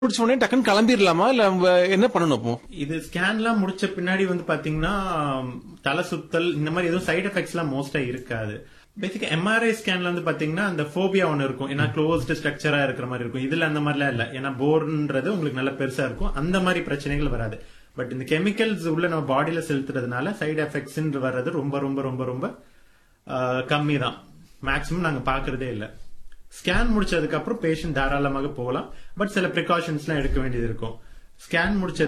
முடிச்ச உடனே டக்குன்னு கிளம்பிடலாமா இல்ல நம்ம என்ன பண்ணணும் அப்போ இது ஸ்கேன்லாம் முடிச்ச பின்னாடி வந்து பாத்தீங்கன்னா தலை சுத்தல் இந்த மாதிரி எதுவும் சைடு எஃபெக்ட்ஸ் எல்லாம் மோஸ்டா இருக்காது பேசிக்கா எம்ஆர்ஐ ஸ்கேன்ல வந்து பாத்தீங்கன்னா அந்த ஃபோபியா ஒன்னு இருக்கும் ஏன்னா க்ளோஸ்டு ஸ்ட்ரக்சரா இருக்கிற மாதிரி இருக்கும் இதுல அந்த மாதிரிலாம் இல்ல ஏன்னா போர்ன்றது உங்களுக்கு நல்ல பெருசா இருக்கும் அந்த மாதிரி பிரச்சனைகள் வராது பட் இந்த கெமிக்கல்ஸ் உள்ள நம்ம பாடியில செலுத்துறதுனால சைடு எஃபெக்ட்ஸ் வர்றது ரொம்ப ரொம்ப ரொம்ப ரொம்ப கம்மி தான் மேக்சிமம் நாங்க பாக்குறதே இல்ல ஸ்கேன் முடிச்சதுக்கு அப்புறம் பேஷண்ட் தாராளமாக போகலாம் பட் சில ப்ரிகாஷன்ஸ்லாம் எடுக்க வேண்டியது இருக்கும் ஸ்கேன் முடிச்ச